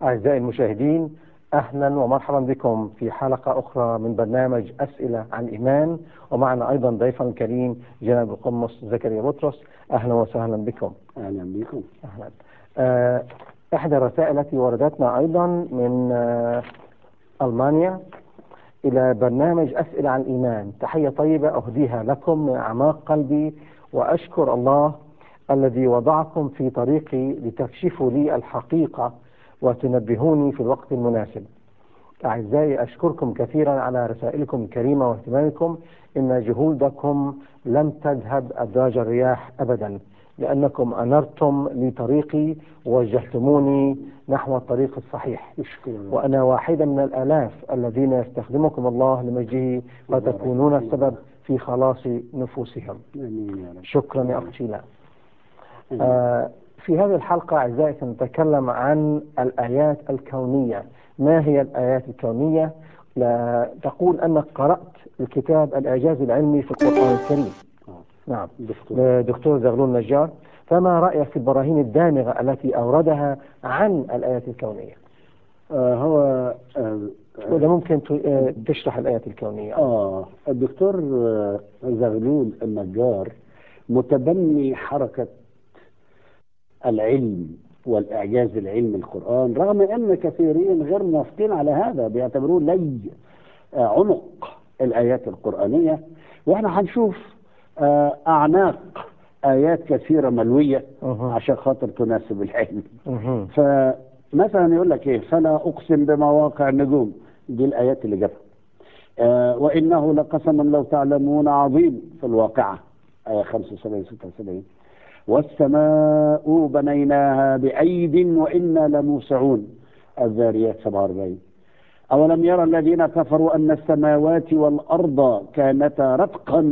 أعزائي المشاهدين أهلا ومرحبا بكم في حلقة أخرى من برنامج أسئلة عن الإيمان ومعنا أيضا ضيفنا الكريم جناب القمص زكريا بطرس أهلا وسهلا بكم اهلا بكم أهلا آه، إحدى الرسائل التي وردتنا أيضا من آه، ألمانيا إلى برنامج أسئلة عن الإيمان تحية طيبة أهديها لكم من أعماق قلبي وأشكر الله الذي وضعكم في طريقي لتكشفوا لي الحقيقة وتنبهوني في الوقت المناسب أعزائي أشكركم كثيرا على رسائلكم الكريمة واهتمامكم إن جهودكم لم تذهب أدراج الرياح أبدا لأنكم أنرتم لي طريقي ووجهتموني نحو الطريق الصحيح اشكر الله وأنا واحدا من الآلاف الذين يستخدمكم الله لمجده وتكونون السبب في خلاص نفوسهم امين يا رب شكرا يا أخت شيلا آه، في هذه الحلقة أعزائي سنتكلم عن الآيات الكونية ما هي الآيات الكونية لا تقول أنك قرأت الكتاب الإعجاز العلمي في القرآن الكريم آه. نعم دكتور دكتور زغلول نجار فما رأيك في البراهين الدامغة التي أوردها عن الآيات الكونية آه هو آه وإذا ممكن ت- آه، تشرح الآيات الكونية آه الدكتور آه، زغلول النجار متبني حركة العلم والإعجاز العلمي القرآن رغم أن كثيرين غير موافقين على هذا بيعتبروه لي آه، عنق الآيات القرآنية وإحنا هنشوف آه، أعناق آيات كثيرة ملوية أها. عشان خاطر تناسب العلم مهم. فمثلا يقول لك ايه فلا اقسم بمواقع النجوم دي الايات اللي جابها آه وانه لقسم لو تعلمون عظيم في الواقعه ايه 75 76 والسماء بنيناها بايد وانا لموسعون الذاريات 47 اولم يرى الذين كفروا ان السماوات والارض كانتا رتقا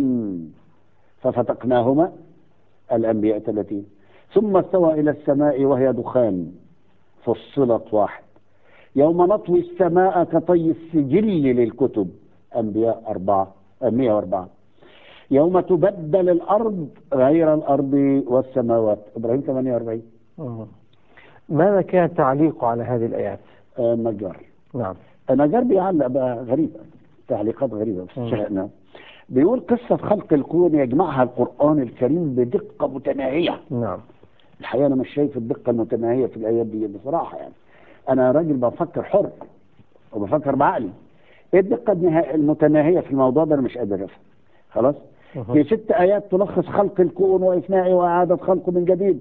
ففتقناهما الانبياء 30 ثم استوى الى السماء وهي دخان فصلت واحد يوم نطوي السماء كطي السجل للكتب أنبياء أربعة آه، 104 يوم تبدل الأرض غير الأرض والسماوات إبراهيم 48 مهم. ماذا كان تعليقه على هذه الآيات آه، النجار نعم النجار بيعلق بقى غريبة تعليقات غريبة في مم. شأنه بيقول قصة خلق الكون يجمعها القرآن الكريم بدقة متناهية نعم الحقيقة أنا مش شايف الدقة المتناهية في الآيات دي بصراحة يعني أنا راجل بفكر حر وبفكر بعقلي إيه الدقة النها- المتناهية في الموضوع ده أنا مش قادر أفهم خلاص مهم. في ست آيات تلخص خلق الكون وإفنائه وإعادة خلقه من جديد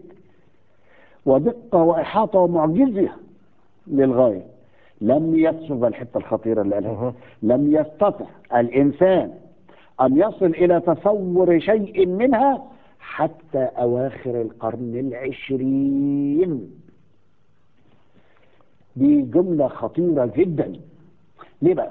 ودقة وإحاطة ومعجزة للغاية لم يصل الحتة الخطيرة اللي قالها مهم. لم يستطع الإنسان أن يصل إلى تصور شيء منها حتى أواخر القرن العشرين دي جملة خطيرة جدا ليه بقى؟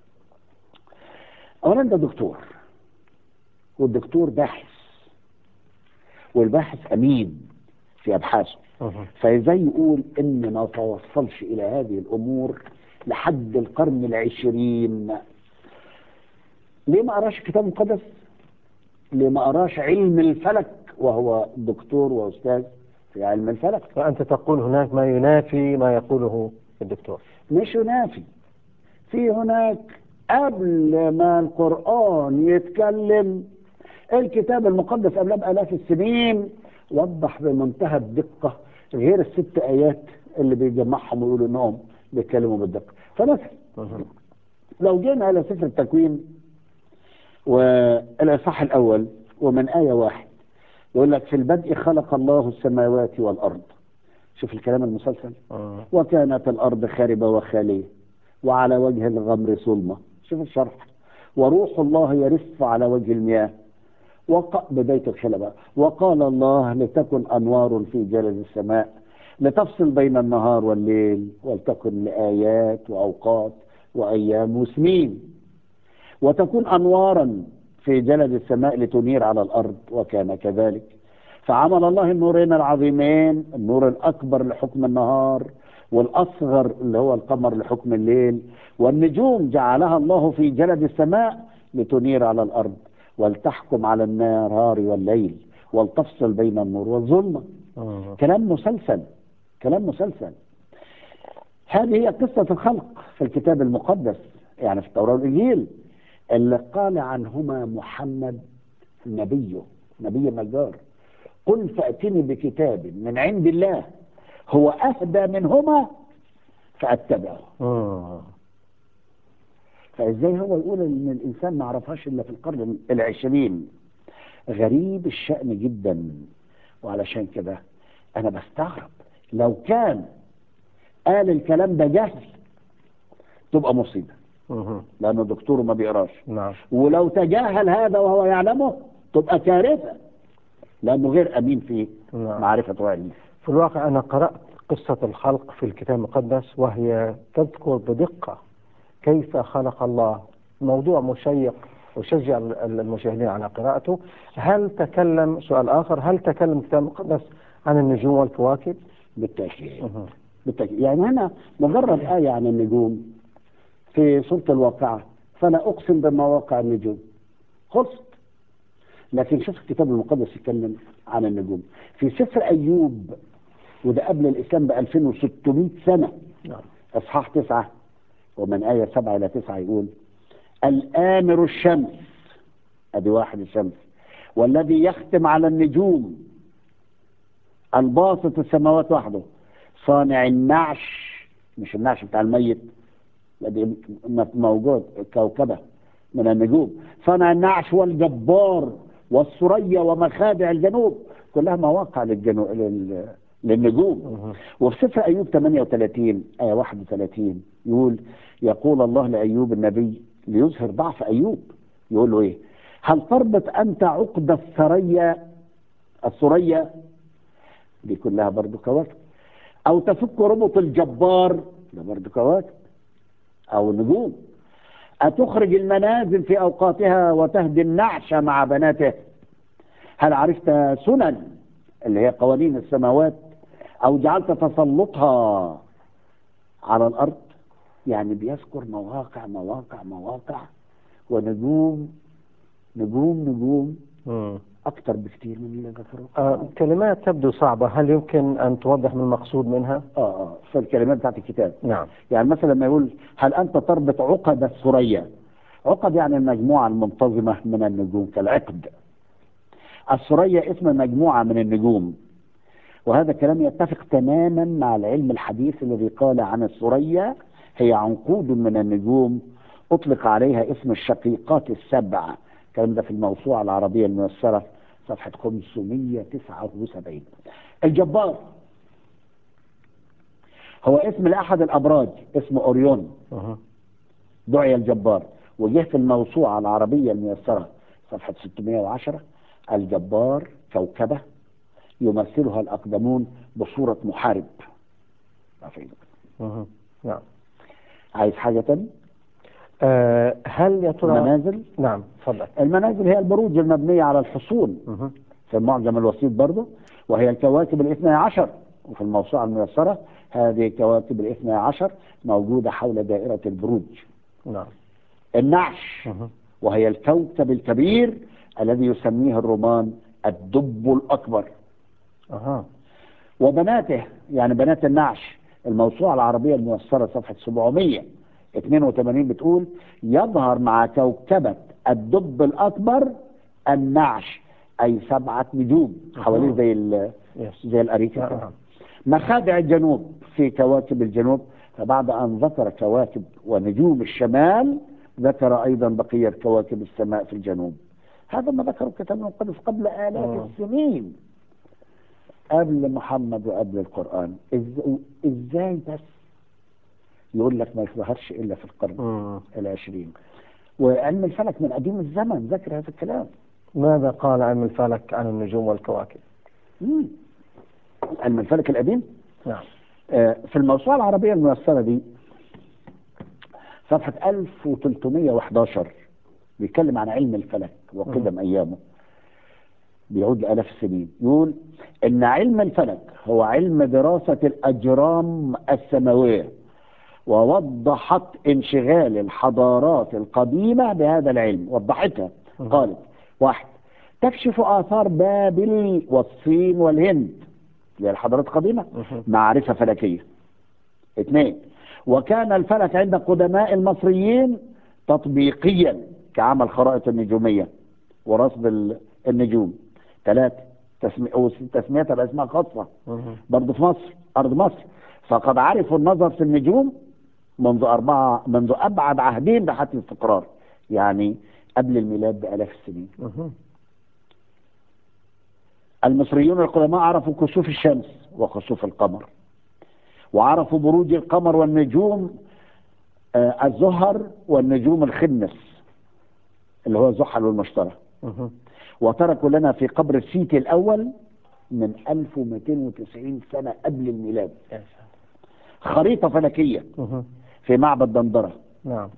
أولا ده دكتور والدكتور باحث والباحث أمين في أبحاثه مهم. فازاي يقول ان ما توصلش الى هذه الامور لحد القرن العشرين ليه ما قراش الكتاب المقدس ليه ما قراش علم الفلك وهو دكتور واستاذ في علم الفلك فأنت تقول هناك ما ينافي ما يقوله الدكتور مش ينافي في هناك قبل ما القرآن يتكلم الكتاب المقدس قبلها بآلاف السنين وضح بمنتهى الدقة غير الست آيات اللي بيجمعهم ويقولوا إنهم بيتكلموا بالدقة فمثلا مهم. لو جينا إلى سفر التكوين والإصحاح الأول ومن آية واحد يقول لك في البدء خلق الله السماوات والأرض شوف الكلام المسلسل مم. وكانت الأرض خاربة وخالية وعلى وجه الغمر ظلمة شوف الشرح وروح الله يرف على وجه المياه وق... بداية الخلبة وقال الله لتكن أنوار في جلد السماء لتفصل بين النهار والليل ولتكن لآيات وأوقات وأيام وسنين وتكون أنوارا في جلد السماء لتنير على الأرض وكان كذلك فعمل الله النورين العظيمين النور الأكبر لحكم النهار والأصغر اللي هو القمر لحكم الليل والنجوم جعلها الله في جلد السماء لتنير على الأرض ولتحكم على النهار والليل ولتفصل بين النور والظلمة مم. كلام مسلسل كلام مسلسل هذه هي قصة الخلق في الكتاب المقدس يعني في التوراة والإنجيل اللي قال عنهما محمد نبيه نبي النجار قل فأتني بكتاب من عند الله هو أهدى منهما فأتبعه مم. فإزاي هو يقول إن الإنسان ما عرفهاش إلا في القرن العشرين غريب الشأن جدا وعلشان كده أنا بستغرب لو كان قال الكلام ده جهل تبقى مصيبة مم. لأنه دكتوره ما بيقراش نعم ولو تجاهل هذا وهو يعلمه تبقى كارثة لأنه غير أمين في نعم. معرفة علمه في الواقع أنا قرأت قصة الخلق في الكتاب المقدس وهي تذكر بدقة كيف خلق الله موضوع مشيق وشجع المشاهدين على قراءته هل تكلم سؤال آخر هل تكلم الكتاب المقدس عن النجوم والكواكب؟ بالتأكيد مهم. بالتأكيد يعني هنا مجرد آية عن النجوم في سورة الواقعة فلا أقسم بمواقع النجوم خلصت لكن شوف الكتاب المقدس يتكلم عن النجوم في سفر أيوب وده قبل الإسلام ب 2600 سنة نعم إصحاح تسعة ومن آية سبعة إلى تسعة يقول الآمر الشمس أدي واحد الشمس والذي يختم على النجوم الباسط السماوات وحده صانع النعش مش النعش بتاع الميت لا دي م- موجود كوكبة من النجوم صانع النعش والجبار والثريا ومخادع الجنوب كلها مواقع للجنو... لل... للنجوم مهم. وفي سفر أيوب 38 آية 31 يقول يقول الله لأيوب النبي ليظهر ضعف أيوب يقول له إيه هل تربط أنت عقد الثريا الثريا دي كلها برضو كواكب أو تفك ربط الجبار ده برضو كواكب أو نجوم أتخرج المنازل في أوقاتها وتهدي النعش مع بناته هل عرفت سنن اللي هي قوانين السماوات أو جعلت تسلطها على الأرض يعني بيذكر مواقع مواقع مواقع ونجوم نجوم نجوم مم. أكتر بكتير من اللي ذكروه آه كلمات تبدو صعبة هل يمكن أن توضح من المقصود منها؟ آه آه في الكلمات بتاعت الكتاب نعم يعني مثلا لما يقول هل أنت تربط عقد الثريا عقد يعني المجموعة المنتظمة من النجوم كالعقد الثريا اسم مجموعة من النجوم وهذا الكلام يتفق تماما مع العلم الحديث الذي قال عن الثريا هي عنقود من النجوم أطلق عليها اسم الشقيقات السبع الكلام ده في الموسوعة العربية الميسرة صفحة 579 الجبار هو اسم لأحد الأبراج اسمه أوريون مهم. دعي الجبار وجه في الموسوعة العربية الميسرة صفحة 610 الجبار كوكبة يمثلها الأقدمون بصورة محارب عارفين. مهم. نعم عايز حاجة تاني آه هل يا ترى المنازل نعم تفضل المنازل هي البروج المبنية على الحصون مهم. في المعجم الوسيط برضه وهي الكواكب الاثنى عشر وفي الموسوعة الميسرة هذه الكواكب الاثنى عشر موجودة حول دائرة البروج نعم النعش مهم. وهي الكوكب الكبير الذي يسميه الرومان الدب الأكبر أها وبناته يعني بنات النعش الموسوعة العربية الميسرة صفحة 782 بتقول يظهر مع كوكبة الدب الأكبر النعش أي سبعة نجوم حواليه زي ال- يس زي الأريكة كده. آه. مخادع الجنوب في كواكب الجنوب فبعد أن ذكر كواكب ونجوم الشمال ذكر أيضا بقية كواكب السماء في الجنوب هذا ما ذكره الكتاب المقدس قبل آلاف آه. السنين قبل محمد وقبل القرآن إز- إزاي بس يقول لك ما يظهرش إلا في القرن مم. العشرين وعلم الفلك من قديم الزمن ذكر هذا الكلام ماذا قال علم الفلك عن النجوم والكواكب؟ مم. علم الفلك القديم نعم آه، في الموسوعة العربية الميسرة دي صفحة 1311 بيتكلم عن علم الفلك وقدم أيامه بيعود لآلاف السنين يقول إن علم الفلك هو علم دراسة الأجرام السماوية ووضحت انشغال الحضارات القديمة بهذا العلم وضحتها مم. قالت واحد تكشف آثار بابل والصين والهند اللي هي الحضارات القديمة مهم. معرفة فلكية اثنين وكان الفلك عند قدماء المصريين تطبيقيا كعمل خرائط النجومية ورصد ال- النجوم ثلاثة تسمي... تسميتها بأسماء خاصة مهم. برضه في مصر أرض مصر فقد عرفوا النظر في النجوم منذ أربعة منذ أبعد عهدين بحث الاستقرار يعني قبل الميلاد بآلاف السنين مهم. المصريون القدماء عرفوا كسوف الشمس وخسوف القمر وعرفوا بروج القمر والنجوم آه، الزهر والنجوم الخنس اللي هو زحل والمشتري مهم. وتركوا لنا في قبر السيتي الأول من 1290 سنة قبل الميلاد يا سلام. خريطة فلكية مهم. في معبد دندرة نعم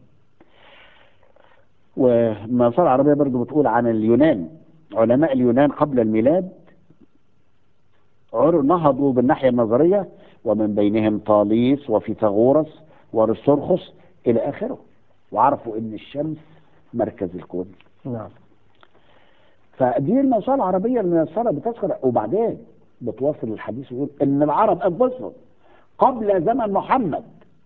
والمنصورة العربية برضو بتقول عن اليونان علماء اليونان قبل الميلاد عروا نهضوا بالناحية النظرية ومن بينهم طاليس وفيثاغورس وارسطرخس إلى آخره وعرفوا إن الشمس مركز الكون نعم فدي الموسوعة العربية الميسرة بتذكر وبعدين بتواصل الحديث ويقول إن العرب أنفسهم قبل زمن محمد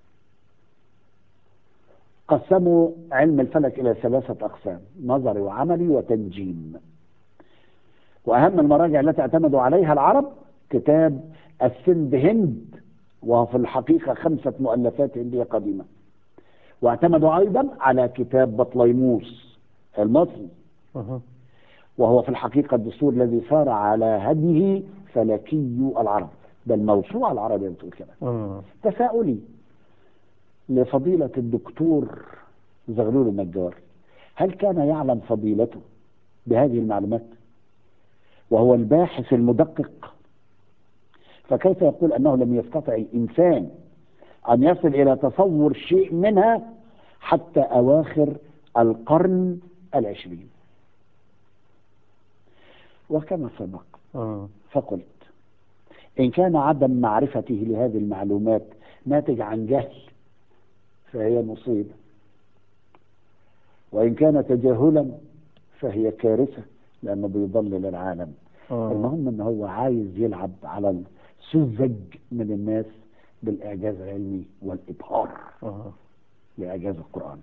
قسموا علم الفلك إلى ثلاثة أقسام نظري وعملي وتنجيم وأهم المراجع التي اعتمدوا عليها العرب كتاب السند هند وهو في الحقيقة خمسة مؤلفات هندية قديمة واعتمدوا أيضا على كتاب بطليموس المصري مهم. وهو في الحقيقة الدستور الذي سار على هديه فلكي العرب ده الموسوعة العربية بتقول كده مم. تساؤلي لفضيلة الدكتور زغلول النجار هل كان يعلم فضيلته بهذه المعلومات وهو الباحث المدقق فكيف يقول أنه لم يستطع الإنسان أن يصل إلى تصور شيء منها حتى أواخر القرن العشرين وكما سبق مم. فقلت إن كان عدم معرفته لهذه المعلومات ناتج عن جهل فهي مصيبة وإن كان تجاهلا فهي كارثة لأنه بيضلل العالم مم. المهم إن هو عايز يلعب على السذج من الناس بالإعجاز العلمي والإبهار مم. لإعجاز القرآن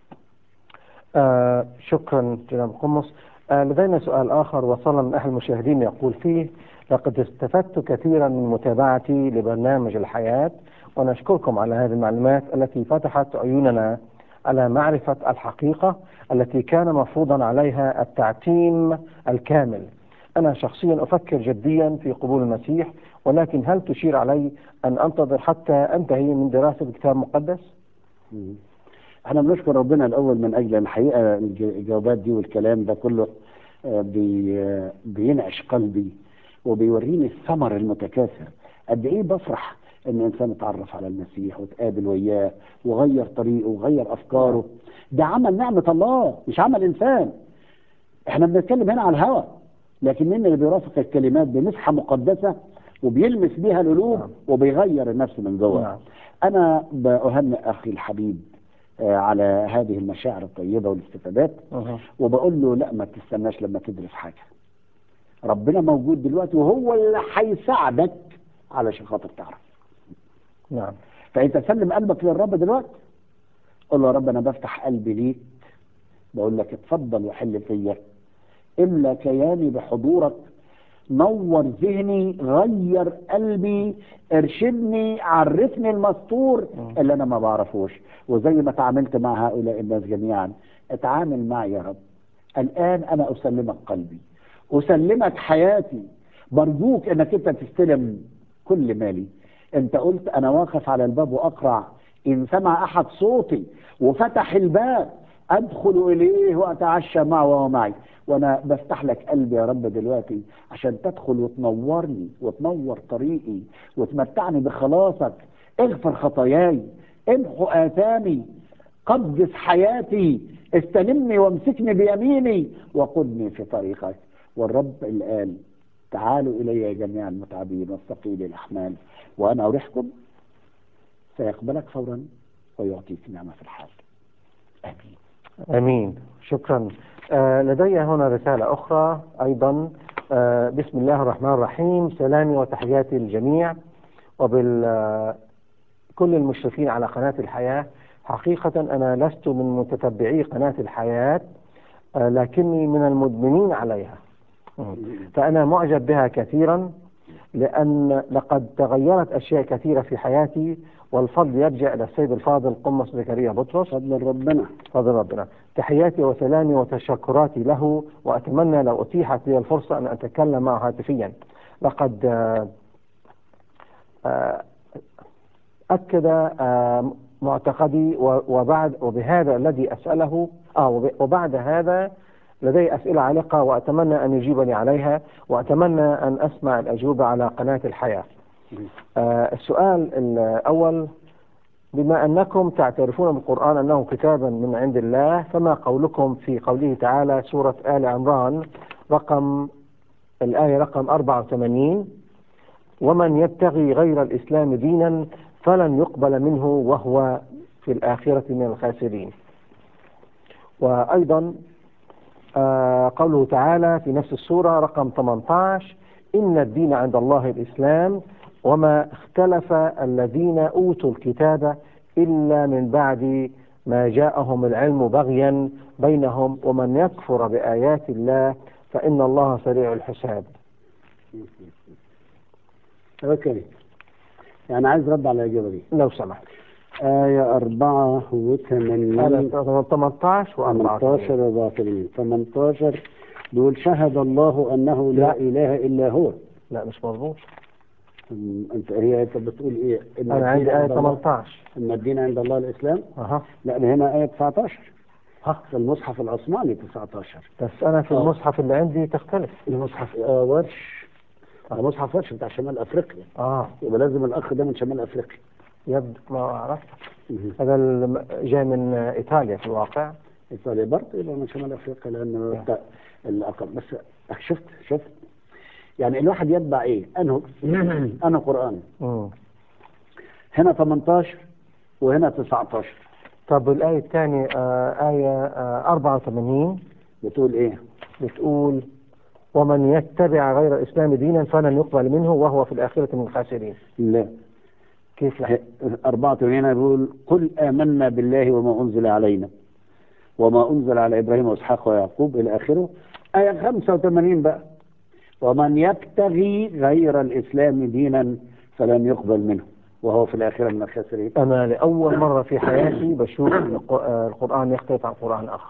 آه شكرا جناب قمص آه لدينا سؤال آخر وصل من أحد المشاهدين يقول فيه لقد استفدت كثيرا من متابعتي لبرنامج الحياة ونشكركم على هذه المعلومات التي فتحت عيوننا على معرفة الحقيقة التي كان مفروضا عليها التعتيم الكامل أنا شخصيا أفكر جديا في قبول المسيح ولكن هل تشير علي أن أنتظر حتى أنتهي من دراسة الكتاب المقدس؟ مم. احنا بنشكر ربنا الاول من اجل الحقيقه الج- الجوابات دي والكلام ده كله آه، بي آه، بينعش قلبي وبيوريني الثمر المتكاثر قد ايه بفرح ان انسان اتعرف على المسيح وتقابل وياه وغير طريقه وغير افكاره ده عمل نعمه الله مش عمل انسان احنا بنتكلم هنا على الهوى لكن مين اللي بيرافق الكلمات بمسحه مقدسه وبيلمس بيها القلوب نعم. وبيغير النفس من جوه نعم. أنا بأهنئ أخي الحبيب آه، على هذه المشاعر الطيبة والاستفادات مه. وبقول له لا ما تستناش لما تدرس حاجة ربنا موجود دلوقتي وهو اللي هيساعدك علشان خاطر تعرف نعم فأنت سلم قلبك للرب دلوقتي قول له يا رب أنا بفتح قلبي ليك بقول لك اتفضل وحل فيا املى كياني بحضورك نور ذهني غير قلبي ارشدني عرفني المستور اللي انا ما بعرفوش وزي ما تعاملت مع هؤلاء الناس جميعا اتعامل معي يا رب الان انا اسلمك قلبي اسلمك حياتي برجوك انك انت تستلم كل مالي انت قلت انا واقف على الباب واقرع ان سمع احد صوتي وفتح الباب ادخل اليه واتعشى معه وهو معي وانا بفتح لك قلبي يا رب دلوقتي عشان تدخل وتنورني وتنور طريقي وتمتعني بخلاصك اغفر خطاياي امحو اثامي قدس حياتي استلمني وامسكني بيميني وقدني في طريقك والرب اللي قال تعالوا الي يا جميع المتعبين والثقيل الاحمال وانا اريحكم سيقبلك فورا ويعطيك نعمه في الحال امين امين شكرا آه لدي هنا رساله اخرى ايضا آه بسم الله الرحمن الرحيم سلامي وتحياتي للجميع وبال آه كل المشرفين على قناة الحياة حقيقة أنا لست من متتبعي قناة الحياة آه، لكني من المدمنين عليها مم. فأنا معجب بها كثيرا لأن لقد تغيرت أشياء كثيرة في حياتي والفضل يرجع إلى السيد الفاضل قمص زكريا بطرس فضل ربنا فضل ربنا تحياتي وسلامي وتشكراتي له وأتمنى لو أتيحت لي الفرصة أن أتكلم معه هاتفيا لقد آه، آه، أكد آه، معتقدي و- وبعد وبهذا الذي أسأله آه وب- وبعد هذا لدي أسئلة عالقة وأتمنى أن يجيبني عليها وأتمنى أن أسمع الأجوبة على قناة الحياة آه، السؤال الأول بما أنكم تعترفون بالقرآن أنه كتابا من عند الله فما قولكم في قوله تعالى سورة آل عمران رقم الآية رقم 84 ومن يبتغي غير الإسلام دينا فلن يقبل منه وهو في الآخرة من الخاسرين وأيضا آه، قوله تعالى في نفس السورة رقم 18 إن الدين عند الله الإسلام وما اختلف الذين أوتوا الكتاب إلا من بعد ما جاءهم العلم بغيا بينهم ومن يكفر بآيات الله فإن الله سريع الحساب اوكي يعني عايز رد على الاجابه دي لو سمحت آية 84 هذا 18 و 18 و 84 18 بيقول شهد الله انه لا, لا. اله الا هو لا مش مظبوط أم، انت هي انت بتقول ايه؟ إن أنا عندي الدين آية عند الله- 18 ان الدين عند الله الاسلام؟ أها لا ده هنا آية 19 ها في المصحف العثماني 19 بس أنا في آه. المصحف اللي عندي تختلف المصحف آه ورش ده مصحف ورش بتاع شمال افريقيا آه يبقى لازم الاخ ده من شمال افريقيا يبدو ما عرفت مهم. هذا الم- جاي من إيطاليا في الواقع ايطاليا برضه يبقى من شمال افريقيا لانه بتاع الاقل بس شفت شفت يعني الواحد يتبع ايه؟ انه انه قران مم. هنا 18 وهنا 19 طب الآية الثانية آه آية آه 84 بتقول ايه؟ بتقول ومن يتبع غير الإسلام دينا فلن يقبل منه وهو في الآخرة من الخاسرين لا كيف لا 84 هنا بيقول قل آمنا بالله وما أنزل علينا وما أنزل على إبراهيم وإسحاق ويعقوب إلى آخره آية 85 بقى ومن يبتغي غير الإسلام دينا فلن يقبل منه وهو في الآخرة من الخاسرين أنا لأول مرة في حياتي بشوف الق- آه، القرآن يختلف عن قرآن آخر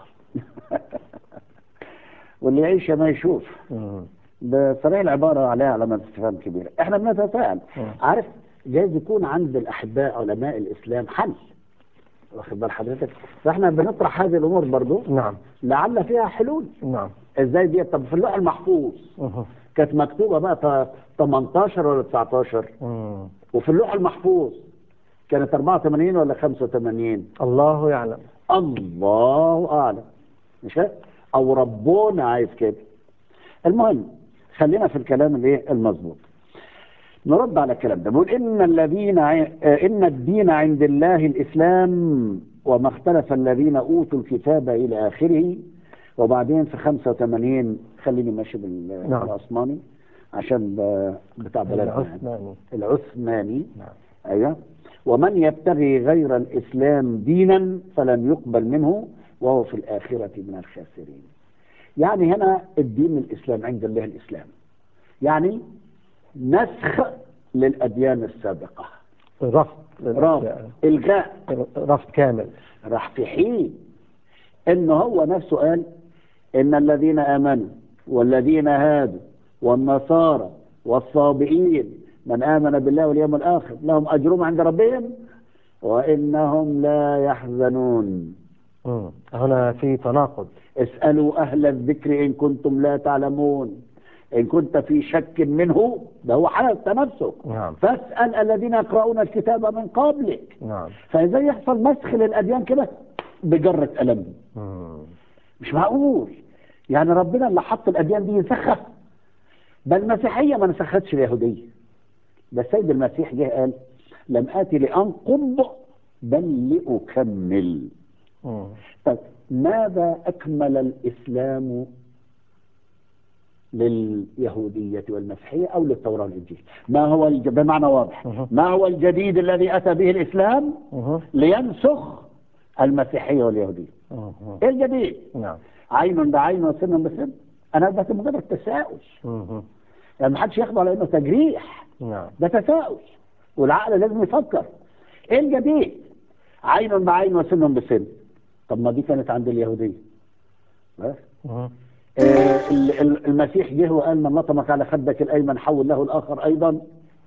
واللي يعيش ما يشوف مم. بصريح العبارة عليها علامة استفهام كبيرة احنا بنتساءل مم. عارف جايز يكون عند الأحباء علماء الإسلام حل واخد بال حضرتك فاحنا بنطرح هذه الأمور برضو نعم لعل فيها حلول نعم ازاي دي طب في اللوح المحفوظ مه. كانت مكتوبة بقى ت- 18 ولا 19 مم. وفي اللوح المحفوظ كانت 84 ولا 85 الله يعلم الله اعلم مش كده؟ او ربنا عايز كده المهم خلينا في الكلام الايه المظبوط نرد على الكلام ده بيقول ان الذين ع- آه، ان الدين عند الله الاسلام وما اختلف الذين اوتوا الكتاب الى اخره وبعدين في 85 خليني ماشي بال- نعم. بالعثماني عشان ب- بتاع بلدنا يعني. العثماني العثماني نعم ايوه ومن يبتغي غير الاسلام دينا فلن يقبل منه وهو في الاخره من الخاسرين. يعني هنا الدين الاسلام عند الله الاسلام. يعني نسخ للاديان السابقه. رفض رفض الغاء رفض كامل راح في حين ان هو نفسه قال ان الذين امنوا والذين هادوا والنصارى والصابئين من امن بالله واليوم الاخر لهم اجرهم عند ربهم وانهم لا يحزنون مم. هنا في تناقض اسالوا اهل الذكر ان كنتم لا تعلمون ان كنت في شك منه ده هو حدث نفسه نعم فاسال الذين يقرؤون الكتاب من قبلك نعم فازاي يحصل مسخ للاديان كده بجره قلم مم. مش معقول يعني ربنا اللي حط الاديان دي يسخها بل المسيحيه ما نسختش اليهوديه ده السيد المسيح جه قال لم اتي لانقض بل لاكمل مم. طب ماذا اكمل الاسلام لليهودية والمسيحية أو للتوراة والإنجيل ما هو الج... بمعنى واضح مه. ما هو الجديد الذي أتى به الإسلام مه. لينسخ المسيحية واليهودية مه. إيه الجديد نعم عين بعين وسن بسن أنا بس مجرد تساؤل مه. يعني ما حدش ياخده على إنه تجريح نعم ده تساؤل والعقل لازم يفكر ايه الجديد عين بعين وسن بسن طب ما دي كانت عند اليهودية بس مه. آه، ال- ال- المسيح جه وقال من لطمك على خدك الايمن حول له الاخر ايضا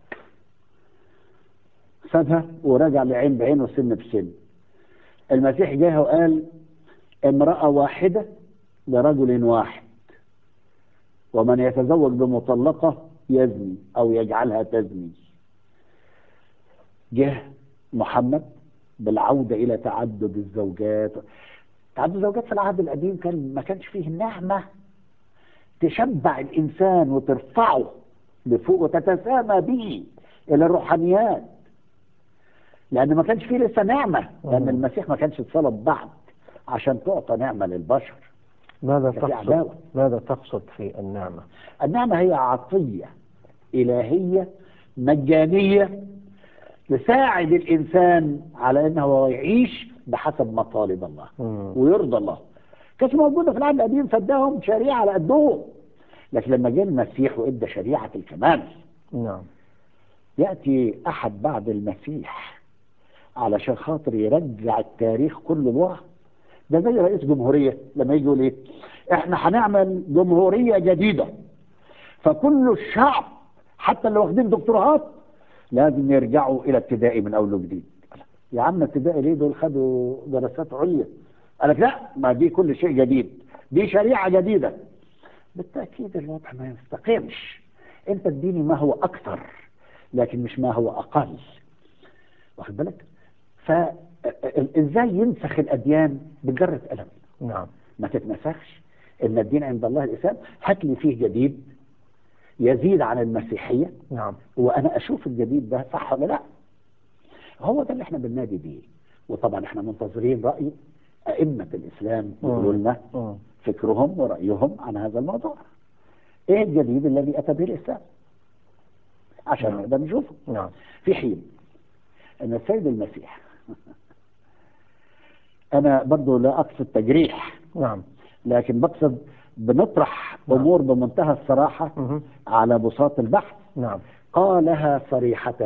سابها ورجع لعين بعين وسن بسن المسيح جه وقال امرأة واحدة لرجل واحد ومن يتزوج بمطلقة يزني أو يجعلها تزني جه محمد بالعودة إلى تعدد الزوجات تعدد الزوجات في العهد القديم كان ما كانش فيه نعمة تشبع الإنسان وترفعه لفوق وتتسامى به إلى الروحانيات لأن ما كانش فيه لسه نعمة لأن مم. المسيح ما كانش اتصلب بعد عشان تعطى نعمة للبشر ماذا في تقصد عداوة. ماذا تقصد في النعمة النعمة هي عطية إلهية مجانية تساعد الإنسان على أنه يعيش بحسب مطالب الله مم. ويرضى الله كانت موجودة في العهد القديم فاداهم شريعة على قدهم لكن لما جه المسيح وادى شريعة الكمال نعم يأتي أحد بعد المسيح علشان خاطر يرجع التاريخ كله لورا ده زي رئيس جمهورية لما يجي يقول إيه إحنا هنعمل جمهورية جديدة فكل الشعب حتى اللي واخدين دكتوراهات لازم يرجعوا إلى ابتدائي من أول وجديد يا عم ابتدائي ليه دول خدوا دراسات عليا قال لك لا ما دي كل شيء جديد دي شريعة جديدة بالتأكيد الوضع ما يستقيمش انت اديني ما هو أكثر لكن مش ما هو أقل واخد بالك فازاي ينسخ الأديان بجرة قلم نعم ما تتنسخش ان الدين عند الله الاسلام هات لي فيه جديد يزيد عن المسيحيه نعم وانا اشوف الجديد ده صح ولا لا هو ده اللي احنا بننادي بيه وطبعا احنا منتظرين راي ائمه الاسلام يقولوا لنا مم. فكرهم ورايهم عن هذا الموضوع ايه الجديد الذي اتى به الاسلام عشان نعم. نقدر نشوفه نعم في حين ان السيد المسيح انا برضو لا اقصد تجريح نعم لكن بقصد بنطرح نعم. امور بمنتهى الصراحه مه. على بساط البحث نعم قالها صريحه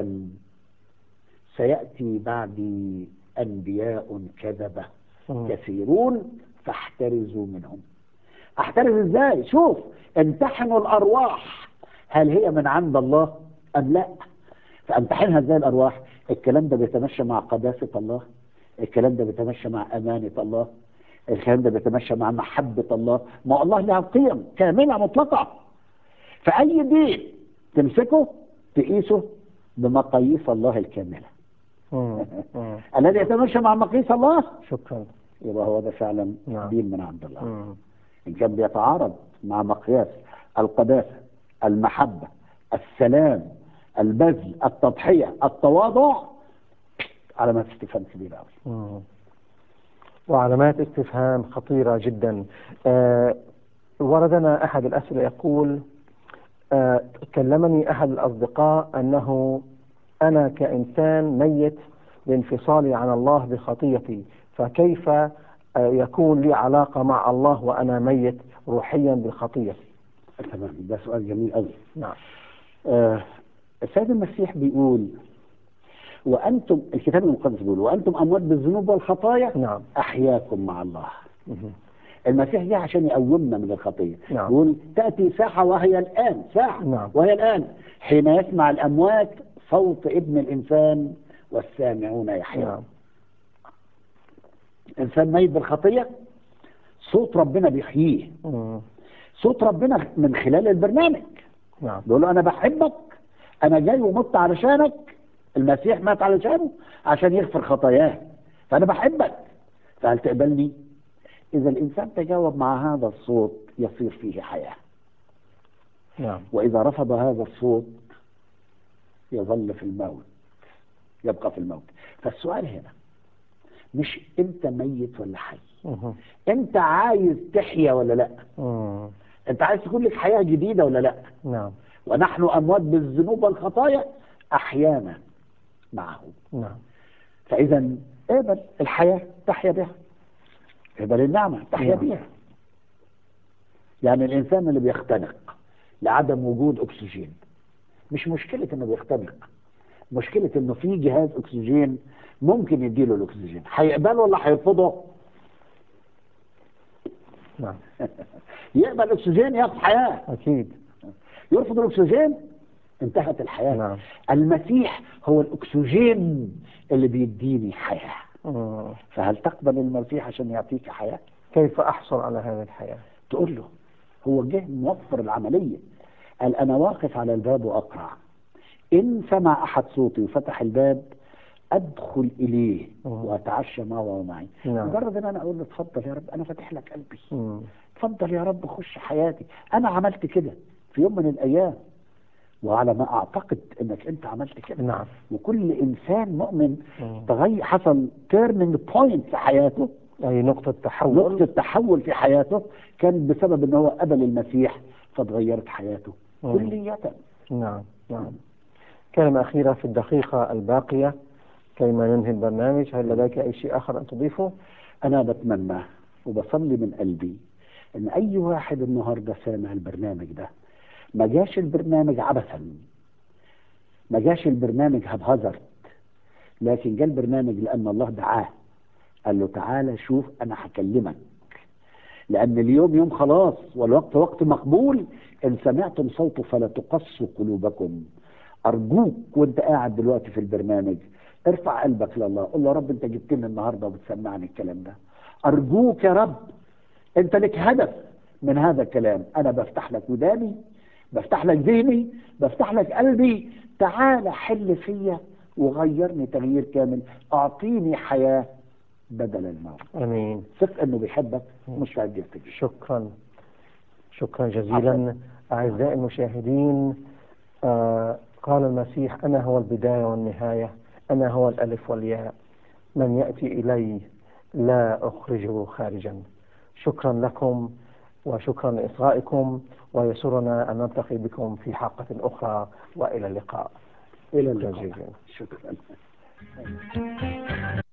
سياتي بعدي انبياء كذبه مم. كثيرون فاحترزوا منهم احترز ازاي شوف امتحنوا الارواح هل هي من عند الله ام لا فامتحنها ازاي الارواح الكلام ده بيتمشى مع قداسه الله الكلام ده بيتمشى مع امانه الله الكلام ده بيتمشى مع محبه الله ما الله لها قيم كامله مطلقه فاي دين تمسكه تقيسه بمقاييس الله الكامله مم. مم. الذي يتمشى مع مقاييس الله شكرا يبقى هو ده فعلا نعم. دين من عند الله مم. إن كان بيتعارض مع مقياس القداسة المحبة السلام البذل التضحية التواضع علامات استفهام كبيرة أوي مم. وعلامات استفهام خطيرة جدا آه وردنا أحد الأسئلة يقول آه كلمني أحد الأصدقاء أنه أنا كإنسان ميت بانفصالي عن الله بخطيتي فكيف آه يكون لي علاقة مع الله وأنا ميت روحيا بخطيتي تمام ده سؤال جميل أوي نعم آه السيد المسيح بيقول وأنتم الكتاب المقدس بيقول وأنتم أموات بالذنوب والخطايا نعم أحياكم مع الله مهم. المسيح جه عشان يقومنا من الخطية نعم. يقول تأتي ساعة وهي الآن ساعة نعم. وهي الآن حين يسمع الأموات صوت ابن الإنسان والسامعون يحيون نعم إنسان ميت بالخطية صوت ربنا بيحييه مم. صوت ربنا من خلال البرنامج نعم بيقول له أنا بحبك أنا جاي ومت علشانك المسيح مات علشانه عشان يغفر خطاياه فأنا بحبك فهل تقبلني؟ إذا الإنسان تجاوب مع هذا الصوت يصير فيه حياة نعم وإذا رفض هذا الصوت يظل في الموت يبقى في الموت فالسؤال هنا مش أنت ميت ولا حي مهم. أنت عايز تحيا ولا لا مم. انت عايز تكون لك حياه جديده ولا لا نعم ونحن اموات بالذنوب والخطايا احيانا معه نعم فاذا اقبل الحياه تحيا بها اقبل النعمه تحيا نعم. بها يعني الانسان اللي بيختنق لعدم وجود اكسجين مش مشكله انه بيختنق مشكله انه في جهاز اكسجين ممكن يديله الاكسجين هيقبله ولا هيرفضه نعم يقبل الاكسجين ياخد حياه أكيد يرفض الاكسجين انتهت الحياه نعم المسيح هو الاكسجين اللي بيديني حياه مم. فهل تقبل المسيح عشان يعطيك حياه كيف أحصل على هذه الحياة تقول له هو جه موفر العمليه قال انا واقف على الباب واقرع ان سمع احد صوتي وفتح الباب ادخل اليه مم. واتعشى معه ومعي نعم. مجرد ان انا اقول له اتفضل يا رب انا فاتح لك قلبي مم. اتفضل يا رب خش حياتي انا عملت كده في يوم من الايام وعلى ما اعتقد انك انت عملت كده نعم وكل انسان مؤمن مم. تغير حصل تيرنينج بوينت في حياته أي نقطة تحول نقطة تحول في حياته كان بسبب ان هو قبل المسيح فتغيرت حياته مم. كلية نعم نعم كلمة أخيرة في الدقيقة الباقية كيما ننهي البرنامج هل لديك أي شيء آخر أن تضيفه؟ انا بتمنى وبصلي من قلبي ان اي واحد النهارده سامع البرنامج ده ما جاش البرنامج عبثا ما جاش البرنامج هبهزرت لكن جاء البرنامج لان الله دعاه قال له تعالى شوف انا هكلمك لان اليوم يوم خلاص والوقت وقت مقبول ان سمعتم صوته فلا تقصوا قلوبكم ارجوك وانت قاعد دلوقتي في البرنامج ارفع قلبك لله قول له يا رب انت جبتني النهارده وبتسمعني الكلام ده ارجوك يا رب انت لك هدف من هذا الكلام انا بفتح لك وداني بفتح لك ذهني بفتح لك قلبي تعال حل فيا وغيرني تغيير كامل اعطيني حياه بدل الموت أمين ثق انه بيحبك ومش قاعد يفتكر شكرا شكرا جزيلا أعزائي المشاهدين آه قال المسيح أنا هو البداية والنهاية أنا هو الألف والياء من يأتي إلي لا أخرجه خارجا شكرا لكم وشكرا لإصغائكم ويسرنا أن نلتقي بكم في حلقة أخرى وإلى اللقاء الى شكرا اللقاء جزيلا شكرا